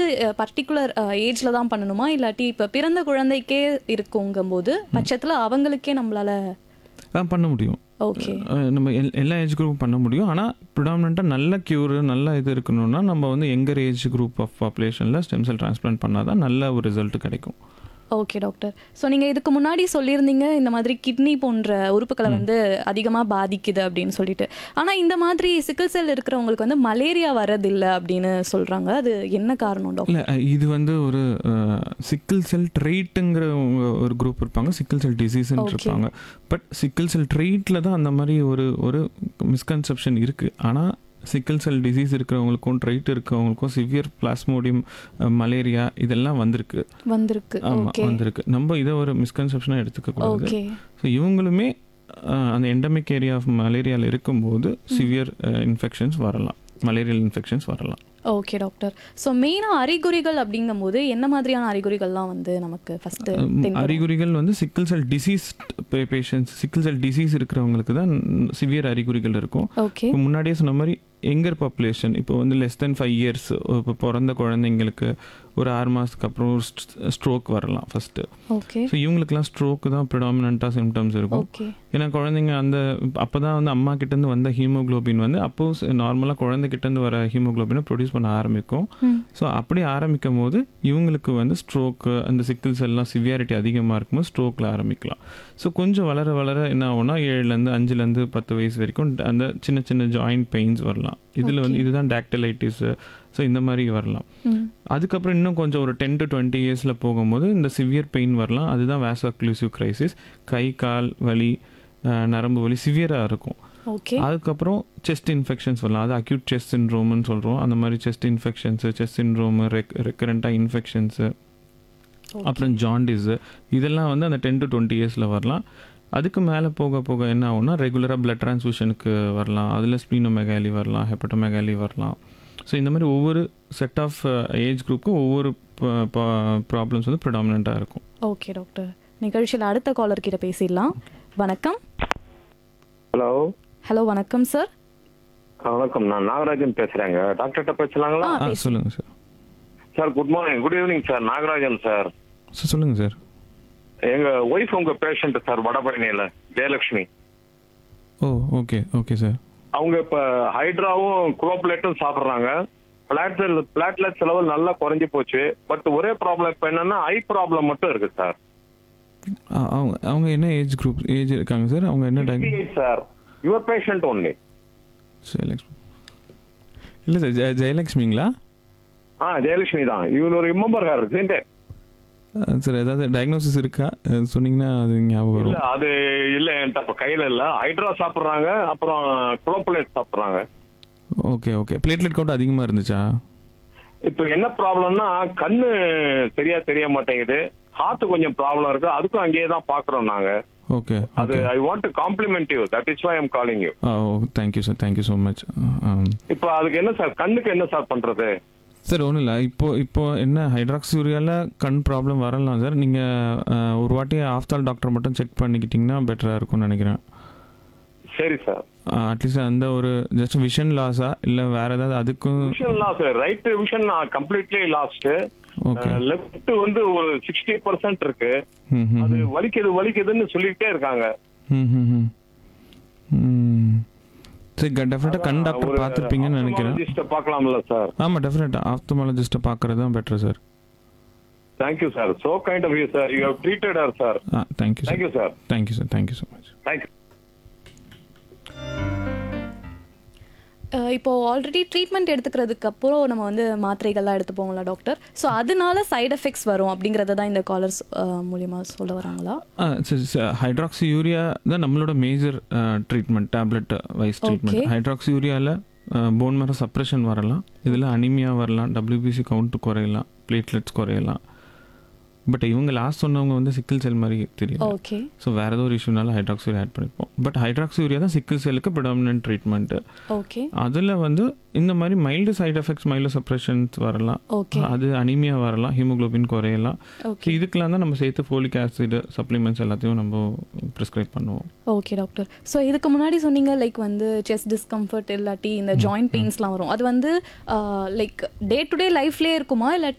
Particular ஏஜ்ல தான் பண்ணணுமா இல்லாட்டி இப்ப பிறந்த குழந்தைக்கே இருக்குங்கும்போது பட்சத்துல அவங்களுக்கே நம்மளால ஆ பண்ண முடியும் ஓகே அஹ் நம்ம எல் எல்லா ஏஜ் குரூப்பும் பண்ண முடியும் ஆனால் ப்ரிடாமினண்ட்டாக நல்ல க்யூரு நல்ல இது இருக்கணும்னா நம்ம வந்து எங்கர் ஏஜ் குரூப் ஆஃப் பாப்புலேஷனில் ஸ்டெம் செல் டிரான்ஸ்பிளான்ட் பண்ணால் தான் நல்ல ஒரு ரிசல்ட் கிடைக்கும் ஓகே டாக்டர் ஸோ நீங்கள் இதுக்கு முன்னாடி சொல்லியிருந்தீங்க இந்த மாதிரி கிட்னி போன்ற உறுப்புகளை வந்து அதிகமாக பாதிக்குது அப்படின்னு சொல்லிட்டு ஆனால் இந்த மாதிரி சிக்கல் செல் இருக்கிறவங்களுக்கு வந்து மலேரியா வரதில்லை அப்படின்னு சொல்கிறாங்க அது என்ன காரணம் டாக்டர் இல்லை இது வந்து ஒரு சிக்கிள் செல் ட்ரெயிட்டுங்கிற ஒரு குரூப் இருப்பாங்க சிக்கிள் செல் டிசீஸ்ன்னு Okay. இருப்பாங்க பட் சிக்கிள் செல் ட்ரெயிட்டில் தான் அந்த மாதிரி ஒரு ஒரு மிஸ்கன்செப்ஷன் இருக்குது ஆனால் சிக்கிள் செல் டிசீஸ் இருக்கிறவங்களுக்கும் ட்ரைட் இருக்கிறவங்களுக்கும் சிவியர் பிளாஸ்மோடியம் மலேரியா இதெல்லாம் வந்திருக்கு வந்திருக்கு ஆமாம் ஓகே வந்திருக்கு நம்ம இதை ஒரு மிஸ்கன்செப்ஷனாக எடுத்துக்க கூடாது ஓகே ஸோ இவங்களுமே அஹ், அந்த எண்டமிக் ஏரியா ஆஃப் மலேரியாவில் இருக்கும்போது சிவியர் இன்ஃபெக்ஷன்ஸ் வரலாம் மலேரியல் இன்ஃபெக்ஷன்ஸ் வரலாம் ஓகே டாக்டர் ஸோ மெயினாக அறிகுறிகள் அப்படிங்கும்போது என்ன மாதிரியான அறிகுறிகள்லாம் வந்து நமக்கு ஃபர்ஸ்ட் அஹ், அறிகுறிகள் வந்து sickle cell disease patients sickle cell disease இருக்கிறவங்களுக்கு தான் சிவியர் அறிகுறிகள் இருக்கும் ஓகே இப்போ முன்னாடியே சொன்ன மாதிரி எங்கர் பாப்புலேஷன் இப்போ வந்து லெஸ் தென் ஃபைவ் இயர்ஸ் இப்போ பிறந்த குழந்தைங்களுக்கு ஒரு ஆறு மாதத்துக்கு அப்புறம் ஸ்ட்ரோக் வரலாம் ஃபஸ்ட்டு ஓகே ஸோ இவங்களுக்குலாம் ஸ்ட்ரோக்கு தான் ப்ரிடாமினண்ட்டாக சிம்டம்ஸ் இருக்கும் ஓகே ஏன்னா குழந்தைங்க அந்த அப்போ தான் வந்து அம்மா கிட்டேருந்து வந்த ஹீமோகுளோபின் வந்து அப்போ நார்மலாக குழந்தைகிட்டேருந்து வர ஹீமோகுளோபினை ப்ரொடியூஸ் பண்ண ஆரம்பிக்கும் ம் ஸோ அப்படி ஆரம்பிக்கும் போது இவங்களுக்கு வந்து ஸ்ட்ரோக்கு அந்த சிக்கிள்ஸ் எல்லாம் சிவியாரிட்டி அதிகமாக இருக்கும்போது ஸ்ட்ரோக்கில் ஆரம்பிக்கலாம் ஸோ கொஞ்சம் வளர வளர என்ன ஆகும்னா ஏழுலேருந்து அஞ்சுலேருந்து பத்து வயசு வரைக்கும் அந்த சின்ன சின்ன ஜாயிண்ட் பெயின்ஸ் வரலாம் இதில் வந்து Okay. இதுதான் டாக்டலைட்டிஸு ஸோ இந்த மாதிரி வரலாம் ம் அதுக்கப்புறம் இன்னும் கொஞ்சம் ஒரு டென் டு டுவெண்ட்டி இயர்ஸில் போகும்போது இந்த சிவியர் பெயின் வரலாம் அதுதான் வேசோக்ளூசிவ் கிரைசிஸ் கை கால் வலி அஹ், நரம்பு வலி சிவியராக இருக்கும் ஓகே அதுக்கப்புறம் செஸ்ட் இன்ஃபெக்ஷன்ஸ் வரலாம் அது அக்யூட் செஸ்ட் சின்ரோம்னு சொல்கிறோம் அந்த மாதிரி chest infections chest syndrome rec ரெக்கரண்ட்டாக இன்ஃபெக்ஷன்ஸு அப்புறம் ஜாண்டிஸு இதெல்லாம் வந்து அந்த டென் டு டுவெண்ட்டி இயர்ஸில் வரலாம் அதுக்கு மேலே போக போக என்ன ஆகும்னா ரெகுலராக பிளட் ட்ரான்ஸ்ஃபியூஷனுக்கு வரலாம் அதில் ஸ்பீனோமெகாலி வரலாம் ஹெப்பட்டோமெகாலி வரலாம் ஸோ இந்த மாதிரி ஒவ்வொரு செட் ஆஃப் ஏஜ் குரூப்புக்கும் ஒவ்வொரு ப்ராப்ளம்ஸ் வந்து ப்ரிடாமினண்ட்டாக இருக்கும் ஓகே டாக்டர் நிகழ்ச்சியில் அடுத்த காலர் கிட்ட பேசிடலாம் வணக்கம் ஹலோ ஹலோ வணக்கம் சார் வணக்கம் நான் நாகராஜன் பேசுறேங்க டாக்டர்கிட்ட பேசலாங்களா ஆ ஆ பேசு சொல்லுங்கள் sir sir good morning good evening sir Nagarajan sir sir சொல்லுங்கள் சார் எங்க ஒய்ஃப் உங்க பேஷண்ட் சார் வடபழனியில Jayalakshmi oh okay okay sir அவங்க இப்ப ஹைட்ராவும் குளோப்லேட்டும் சாப்பிடுறாங்க பிளாட்லெட் பிளாட்லெட் செலவு நல்லா குறைஞ்சு போச்சு பட் ஒரே ப்ராப்ளம் இப்ப என்னன்னா ஐ ப்ராப்ளம் மட்டும் இருக்கு சார் அவங்க அவங்க என்ன ஏஜ் குரூப் ஏஜ் இருக்காங்க சார் அவங்க என்ன டயக் sir your patient only Jayalakshmi இல்லை சார் ஜெய ஜெயலக்ஷ்மிங்களா ஆ ஜெயலட்சுமி தான் இவன் ஒரு ரிமெம்பர் ஹேர் இதுன்ட்டு அஹ் சார் ஏதாவது டயக்னோசிஸ் இருக்கா அஹ் சொன்னீங்கன்னா அது ஞாபகம் இல்ல வரும் அது இல்ல என்கிட்ட இப்ப கையில இல்ல ஹைட்ரா சாப்பிடுறாங்க அப்புறம் குளோப்லேட் சாப்பிடுறாங்க ஓகே ஓகே பிளேட்லெட் கவுண்ட் அதிகமாக இருந்துச்சா இப்போ என்ன ப்ராப்ளம்னா கண்ணு சரியா தெரிய மாட்டேங்குது ஹார்ட் கொஞ்சம் ப்ராப்ளம் இருக்கு அதுக்கும் அங்கேயே தான் பாக்குறோம் நாங்க ஓகே அது okay I want to compliment you that is why I'm calling you ah oh thank you sir thank you so much இப்போ அதுக்கு என்ன சார் கண்ணுக்கு என்ன சார் பண்றது சார் ஒன்றும் இல்லை இப்போ இப்போ என்ன ஹைட்ராக்சியூரியாவில் கண் ப்ராப்ளம் வரலாம் சார் நீங்கள் ஒரு வாட்டி ஆஃப்தால் டாக்டர் மட்டும் செக் பண்ணிக்கிட்டிங்கன்னா பெட்டராக இருக்கும்னு நினைக்கிறேன் சரி சார் அட்லீஸ்ட் அந்த ஒரு ஜஸ்ட் விஷன் லாஸா இல்லை வேற ஏதாவது அதுக்கும் vision loss right vision completely lost okay left வந்து ஒரு சிக்ஸ்டி பர்சன்ட் இருக்கு ம் ம் அது வலிக்குது வலிக்குதுன்னு சொல்லிட்டே இருக்காங்க ம் ம் ம் ம் சரி டெஃபினட்டாக கண் டாக்டர் பார்த்துருப்பீங்கன்னு நினைக்கிறேன் ophthalmologist-அ பார்க்கலாம்ல சார் ஆமாம் டெஃபினட்டாக ஆப்தமாலஜிஸ்ட்டை பார்க்குறது தான் better sir thank you sir so kind of you sir you have treated her sir ah thank you sir thank you sir thank you sir thank you so much thank you ah இப்போ ஆல்ரெடி ட்ரீட்மெண்ட் எடுத்துக்கிறதுக்கு அப்புறம் நம்ம வந்து மாத்திரைகள்லாம் எடுத்துப்போங்களா டாக்டர் ஸோ அதனால சைடு எஃபெக்ட்ஸ் வரும் அப்படிங்கிறத தான் இந்த காலர்ஸ் மூலியமா சொல்ல வராங்களா ஆ சரி சார் ஹைட்ராக்சி யூரியா தான் நம்மளோட major treatment tablet wise treatment Okay. Hydroxy யூரியாவில் போன் மேரோ சப்ரெஷன் வரலாம் இதில் அனிமியா வரலாம் டபிள்யூபிசி கவுண்ட் குறையலாம் பிளேட்லெட்ஸ் குறையலாம் பட் இவங்க லாஸ்ட் சொன்னவங்க வந்து சிக்கிள் செல் மாதிரி தெரியல ஓகே ஸோ வேறு ஏதோ ஒரு இஷ்யூனால ஹைட்ராக்சி யூரியா ஆட் பண்ணிப்போம் பட் ஹைட்ராக்சி யூரியா தான் சிக்கிள் செல்லுக்கு ப்ரிடாமினன்ட் ட்ரீட்மெண்ட்டு ஓகே அதில் வந்து இந்த மாதிரி mild side effects mild suppressions வரலாம் ஓகே அது அனிமியா வரலாம் ஹீமோகுளோபின் குறையலாம் ஸோ ஓகே இதுக்கெல்லாம் தான் நம்ம சேர்த்து ஃபோலிக் ஆசிட் சப்ளிமெண்ட்ஸ் எல்லாத்தையும் நம்ம ப்ரிஸ்கிரைப் பண்ணுவோம் ஓகே டாக்டர் ஸோ இதுக்கு முன்னாடி சொன்னீங்க லைக் வந்து செஸ்ட் டிஸ்கம்ஃபர்ட் இல்லாட்டி இந்த ஜாயிண்ட் பெயின்ஸ்லாம் வரும் அது வந்து லைக் டே டு டே லைஃப்லேயே இருக்குமா இல்லாட்டி